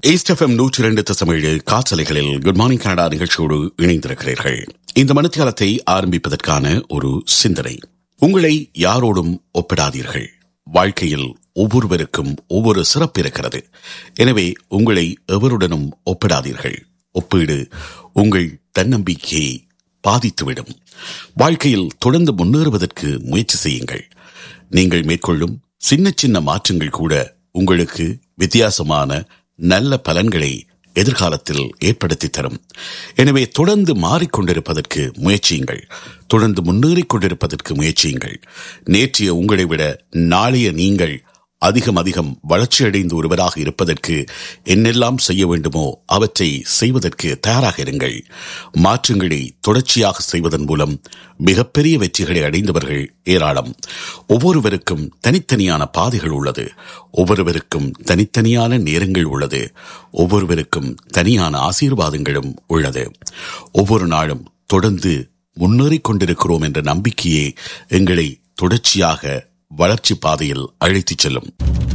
east FM நூற்றி இரண்டு தசமேழு காற்றலைகளில் குட் மார்னிங் கனடா நிகழ்ச்சியோடு இணைந்திருக்கிறீர்கள் இந்த மணித்தியாலத்தை ஆரம்பிப்பதற்கான ஒரு சிந்தனை உங்களை யாரோடும் ஒப்பிடாதீர்கள் வாழ்க்கையில் ஒவ்வொருவருக்கும் ஒவ்வொரு சிறப்பு இருக்கிறது எனவே உங்களை எவருடனும் ஒப்பிடாதீர்கள் ஒப்பீடு உங்கள் தன்னம்பிக்கையை பாதித்துவிடும் வாழ்க்கையில் தொடர்ந்து முன்னேறுவதற்கு முயற்சி செய்யுங்கள் நீங்கள் மேற்கொள்ளும் சின்ன சின்ன மாற்றங்கள் கூட உங்களுக்கு வித்தியாசமான நல்ல பலன்களை எதிர்காலத்தில் ஏற்படுத்தி தரும் எனவே தொடர்ந்து மாறிக்கொண்டிருப்பதற்கு முயற்சியுங்கள் தொடர்ந்து முன்னேறிக் கொண்டிருப்பதற்கு முயற்சியுங்கள் நேற்றைய உங்களை விட நாளைய நீங்கள் அதிகம் அதிகம் வளர்ச்சியடைந்து ஒருவராக இருப்பதற்கு என்னெல்லாம் செய்ய வேண்டுமோ அவற்றை செய்வதற்கு தயாராக இருங்கள் மாற்றங்களை தொடர்ச்சியாக செய்வதன் மூலம் மிகப்பெரிய வெற்றிகளை அடைந்தவர்கள் ஏராளம் ஒவ்வொருவருக்கும் தனித்தனியான பாதைகள் உள்ளது ஒவ்வொருவருக்கும் தனித்தனியான நேரங்கள் உள்ளது ஒவ்வொருவருக்கும் தனியான ஆசீர்வாதங்களும் உள்ளது ஒவ்வொரு நாளும் தொடர்ந்து முன்னேறிக் கொண்டிருக்கிறோம் என்ற நம்பிக்கையே எங்களை தொடர்ச்சியாக வளர்ச்சி பாதையில் அழைத்துச் செல்லும்